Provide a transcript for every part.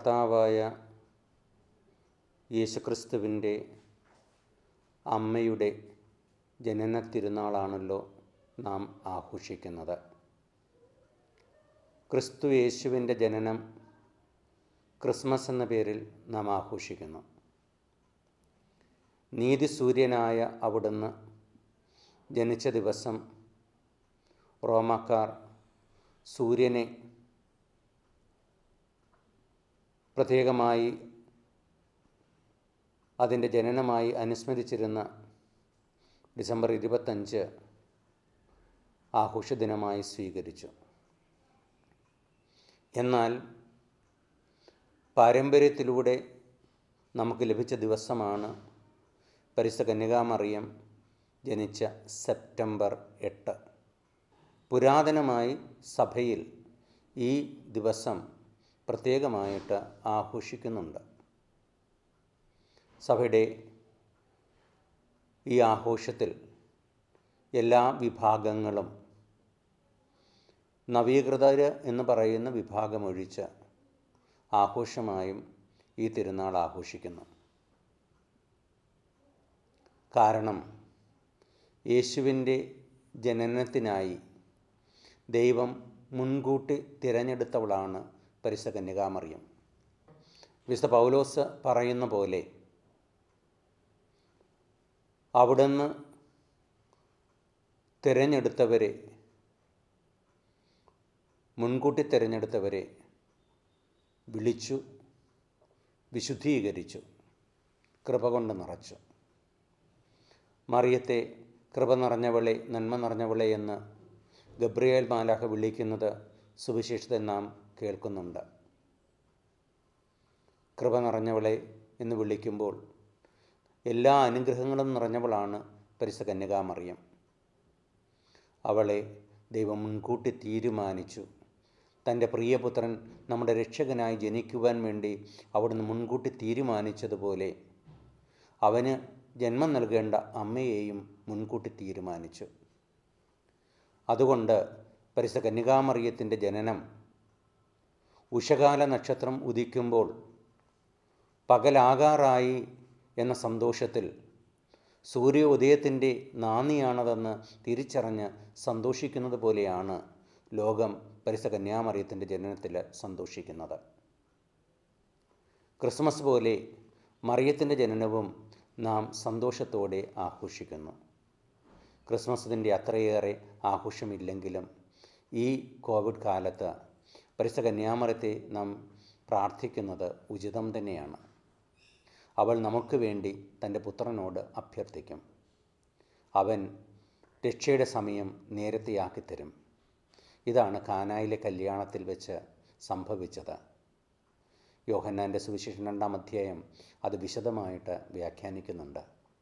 കർത്താവായ യേശുക്രിസ്തുവിൻ്റെ അമ്മയുടെ ജനന തിരുനാളാണല്ലോ നാം ആഘോഷിക്കുന്നത് ക്രിസ്തു യേശുവിൻ്റെ ജനനം ക്രിസ്മസ് എന്ന പേരിൽ നാം ആഘോഷിക്കുന്നു നീതിസൂര്യനായ അവിടുന്ന് ജനിച്ച ദിവസം റോമാക്കാർ സൂര്യനെ പ്രത്യേകമായി അതിൻ്റെ ജനനമായി അനുസ്മരിച്ചിരുന്ന ഡിസംബർ ഇരുപത്തഞ്ച് ആഘോഷദിനമായി സ്വീകരിച്ചു എന്നാൽ പാരമ്പര്യത്തിലൂടെ നമുക്ക് ലഭിച്ച ദിവസമാണ് പരിശുദ്ധ കന്യകാമറിയം ജനിച്ച സെപ്റ്റംബർ എട്ട് പുരാതനമായി സഭയിൽ ഈ ദിവസം പ്രത്യേകമായിട്ട് ആഘോഷിക്കുന്നുണ്ട് സഭയുടെ ഈ ആഘോഷത്തിൽ എല്ലാ വിഭാഗങ്ങളും നവീകൃതർ എന്ന് പറയുന്ന വിഭാഗമൊഴിച്ച് ആഘോഷമായും ഈ തിരുനാൾ ആഘോഷിക്കുന്നു കാരണം യേശുവിൻ്റെ ജനനത്തിനായി ദൈവം മുൻകൂട്ടി തിരഞ്ഞെടുത്തവളാണ് പരിശുദ്ധ കന്യകാമറിയം വിശുദ്ധ പൗലോസ് പറയുന്ന പോലെ അവിടുന്ന് തിരഞ്ഞെടുത്തവരെ മുൻകൂട്ടി തിരഞ്ഞെടുത്തവരെ വിളിച്ചു വിശുദ്ധീകരിച്ചു കൃപ കൊണ്ട് നിറച്ചു മറിയത്തെ കൃപ നിറഞ്ഞവളെ നന്മ നിറഞ്ഞവളെ എന്ന് ഗബ്രിയേൽ മാലാഹ വിളിക്കുന്നത് സുവിശേഷത്തെ നാം കേൾക്കുന്നുണ്ട് കൃപ നിറഞ്ഞവളെ എന്ന് വിളിക്കുമ്പോൾ എല്ലാ അനുഗ്രഹങ്ങളും നിറഞ്ഞവളാണ് പരിശുദ്ധ കന്യകാമറിയം അവളെ ദൈവം മുൻകൂട്ടി തീരുമാനിച്ചു തൻ്റെ പ്രിയപുത്രൻ നമ്മുടെ രക്ഷകനായി ജനിക്കുവാൻ വേണ്ടി അവിടുന്ന് മുൻകൂട്ടി തീരുമാനിച്ചതുപോലെ അവന് ജന്മം നൽകേണ്ട അമ്മയെയും മുൻകൂട്ടി തീരുമാനിച്ചു അതുകൊണ്ട് പരിശുദ്ധ കന്യകാമറിയത്തിൻ്റെ ജനനം ഉഷകാല നക്ഷത്രം ഉദിക്കുമ്പോൾ പകലാകാറായി എന്ന സന്തോഷത്തിൽ സൂര്യോദയത്തിൻ്റെ നാന്ദിയാണതെന്ന് തിരിച്ചറിഞ്ഞ് സന്തോഷിക്കുന്നത് പോലെയാണ് ലോകം പരിശുദ്ധ കന്യാമറിയത്തിൻ്റെ ജനനത്തിൽ സന്തോഷിക്കുന്നത് ക്രിസ്മസ് പോലെ മറിയത്തിൻ്റെ ജനനവും നാം സന്തോഷത്തോടെ ആഘോഷിക്കുന്നു ക്രിസ്മസിൻ്റെ അത്രയേറെ ആഘോഷമില്ലെങ്കിലും ഈ കോവിഡ് കാലത്ത് പരിശുദ്ധ കന്യാമറത്തെ നാം പ്രാർത്ഥിക്കുന്നത് ഉചിതം തന്നെയാണ് അവൾ നമുക്ക് വേണ്ടി തൻ്റെ പുത്രനോട് അഭ്യർത്ഥിക്കും അവൻ രക്ഷയുടെ സമയം നേരത്തെയാക്കി തരും ഇതാണ് കാനായിലെ കല്യാണത്തിൽ വെച്ച് സംഭവിച്ചത് യോഹന്നാൻ്റെ സുവിശേഷം രണ്ടാം അധ്യായം അത് വിശദമായിട്ട് വ്യാഖ്യാനിക്കുന്നുണ്ട്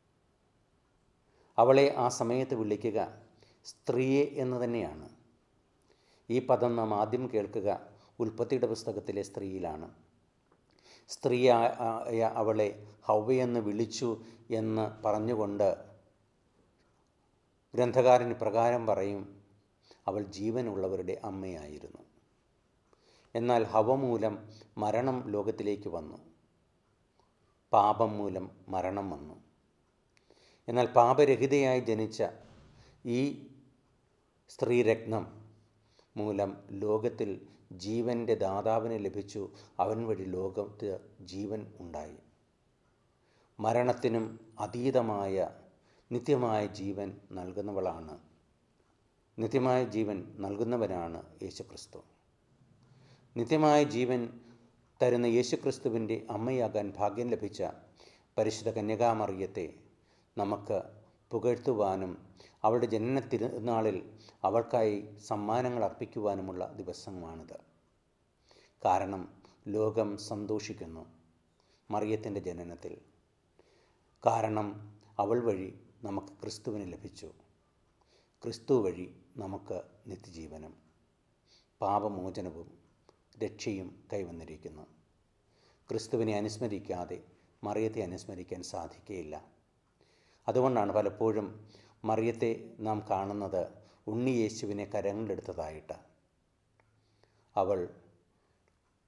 അവളെ ആ സമയത്ത് വിളിക്കുക സ്ത്രീയെ എന്ന് തന്നെയാണ് ഈ പദം നാം ആദ്യം കേൾക്കുക ഉൽപ്പത്തിയുടെ പുസ്തകത്തിലെ സ്ത്രീയിലാണ് സ്ത്രീ അവളെ ഹൗവയെന്ന് വിളിച്ചു എന്ന് പറഞ്ഞുകൊണ്ട് ഗ്രന്ഥകാരൻ ഇപ്രകാരം പറയും അവൾ ജീവനുള്ളവരുടെ അമ്മയായിരുന്നു എന്നാൽ ഹവ മൂലം മരണം ലോകത്തിലേക്ക് വന്നു പാപം മൂലം മരണം വന്നു എന്നാൽ പാപരഹിതയായി ജനിച്ച ഈ സ്ത്രീരത്നം മൂലം ലോകത്തിൽ ജീവൻ്റെ ദാതാവിനെ ലഭിച്ചു അവൻ വഴി ലോകത്ത് ജീവൻ ഉണ്ടായി മരണത്തിനും അതീതമായ നിത്യമായ ജീവൻ നൽകുന്നവളാണ് നിത്യമായ ജീവൻ നൽകുന്നവനാണ് യേശുക്രിസ്തു നിത്യമായ ജീവൻ തരുന്ന യേശുക്രിസ്തുവിൻ്റെ അമ്മയാകാൻ ഭാഗ്യം ലഭിച്ച പരിശുദ്ധ കന്യകാമറിയത്തെ നമുക്ക് പുകഴ്ത്തുവാനും അവളുടെ ജനന തിരുനാളിൽ അവൾക്കായി സമ്മാനങ്ങൾ അർപ്പിക്കുവാനുമുള്ള ദിവസമാണിത് കാരണം ലോകം സന്തോഷിക്കുന്നു മറിയത്തിൻ്റെ ജനനത്തിൽ കാരണം അവൾ വഴി നമുക്ക് ക്രിസ്തുവിന് ലഭിച്ചു ക്രിസ്തു വഴി നമുക്ക് നിത്യജീവനം പാപമോചനവും രക്ഷയും കൈവന്നിരിക്കുന്നു ക്രിസ്തുവിനെ അനുസ്മരിക്കാതെ മറിയത്തെ അനുസ്മരിക്കാൻ സാധിക്കുകയില്ല അതുകൊണ്ടാണ് പലപ്പോഴും മറിയത്തെ നാം കാണുന്നത് ഉണ്ണി യേശുവിനെ കരങ്ങളിലെടുത്തതായിട്ട് അവൾ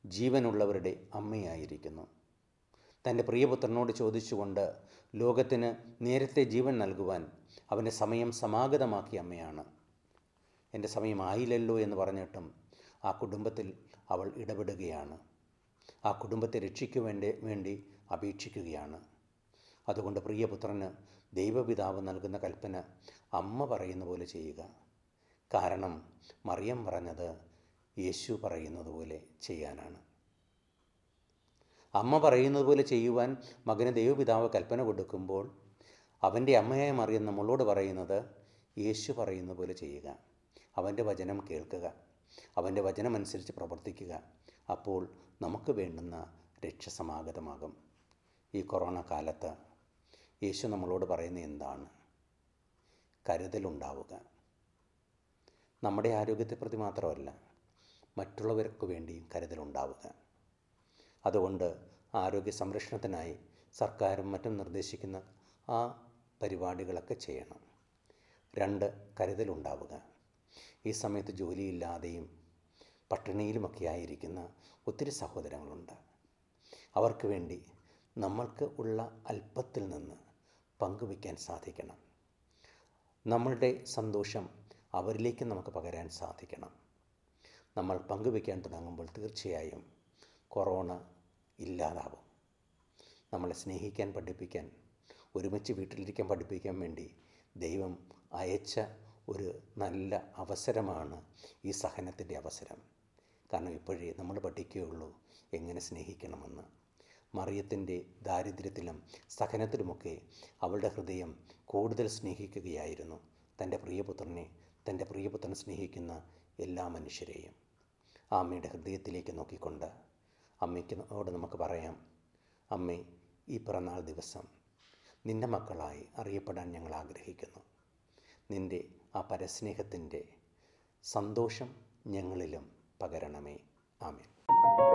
ജീവനുള്ളവരുടെ അമ്മയായിരിക്കുന്നു തൻ്റെ പ്രിയപുത്രനോട് ചോദിച്ചുകൊണ്ട് ലോകത്തിന് നേരത്തെ ജീവൻ നൽകുവാൻ അവൻ്റെ സമയം സമാഗതമാക്കിയ അമ്മയാണ് എൻ്റെ സമയം ആയില്ലല്ലോ എന്ന് പറഞ്ഞിട്ടും ആ കുടുംബത്തിൽ അവൾ ഇടപെടുകയാണ് ആ കുടുംബത്തെ രക്ഷിക്കുവേണ്ടി വേണ്ടി അപേക്ഷിക്കുകയാണ് അതുകൊണ്ട് പ്രിയപുത്രന് ദൈവപിതാവ് നൽകുന്ന കൽപ്പന അമ്മ പറയുന്ന പോലെ ചെയ്യുക കാരണം മറിയം പറഞ്ഞത് യേശു പറയുന്നത് പോലെ ചെയ്യാനാണ് അമ്മ പറയുന്നത് പോലെ ചെയ്യുവാൻ മകന് ദൈവപിതാവ് കൽപ്പന കൊടുക്കുമ്പോൾ അവൻ്റെ അമ്മയായ മറിയം നമ്മളോട് പറയുന്നത് യേശു പറയുന്ന പോലെ ചെയ്യുക അവൻ്റെ വചനം കേൾക്കുക അവൻ്റെ വചനമനുസരിച്ച് പ്രവർത്തിക്കുക അപ്പോൾ നമുക്ക് വേണ്ടുന്ന രക്ഷ സമാഗതമാകും ഈ കൊറോണ കാലത്ത് യേശു നമ്മളോട് പറയുന്ന എന്താണ് കരുതലുണ്ടാവുക നമ്മുടെ ആരോഗ്യത്തെ പ്രതി മാത്രമല്ല മറ്റുള്ളവർക്ക് വേണ്ടിയും കരുതലുണ്ടാവുക അതുകൊണ്ട് ആരോഗ്യ സംരക്ഷണത്തിനായി സർക്കാരും മറ്റും നിർദ്ദേശിക്കുന്ന ആ പരിപാടികളൊക്കെ ചെയ്യണം രണ്ട് കരുതലുണ്ടാവുക ഈ സമയത്ത് ജോലിയില്ലാതെയും പട്ടിണിയിലുമൊക്കെ ആയിരിക്കുന്ന ഒത്തിരി സഹോദരങ്ങളുണ്ട് അവർക്ക് വേണ്ടി നമ്മൾക്ക് ഉള്ള അല്പത്തിൽ നിന്ന് പങ്കുവയ്ക്കാൻ സാധിക്കണം നമ്മളുടെ സന്തോഷം അവരിലേക്ക് നമുക്ക് പകരാൻ സാധിക്കണം നമ്മൾ പങ്കുവയ്ക്കാൻ തുടങ്ങുമ്പോൾ തീർച്ചയായും കൊറോണ ഇല്ലാതാവും നമ്മളെ സ്നേഹിക്കാൻ പഠിപ്പിക്കാൻ ഒരുമിച്ച് വീട്ടിലിരിക്കാൻ പഠിപ്പിക്കാൻ വേണ്ടി ദൈവം അയച്ച ഒരു നല്ല അവസരമാണ് ഈ സഹനത്തിൻ്റെ അവസരം കാരണം ഇപ്പോഴേ നമ്മൾ പഠിക്കുകയുള്ളൂ എങ്ങനെ സ്നേഹിക്കണമെന്ന് മറിയത്തിൻ്റെ ദാരിദ്ര്യത്തിലും സഹനത്തിലുമൊക്കെ അവളുടെ ഹൃദയം കൂടുതൽ സ്നേഹിക്കുകയായിരുന്നു തൻ്റെ പ്രിയപുത്രനെ തൻ്റെ പ്രിയപുത്രനെ സ്നേഹിക്കുന്ന എല്ലാ മനുഷ്യരെയും ആ അമ്മയുടെ ഹൃദയത്തിലേക്ക് നോക്കിക്കൊണ്ട് അമ്മയ്ക്കോട് നമുക്ക് പറയാം അമ്മേ ഈ പിറന്നാൾ ദിവസം നിൻ്റെ മക്കളായി അറിയപ്പെടാൻ ഞങ്ങൾ ആഗ്രഹിക്കുന്നു നിൻ്റെ ആ പരസ്നേഹത്തിൻ്റെ സന്തോഷം ഞങ്ങളിലും പകരണമേ ആമേൻ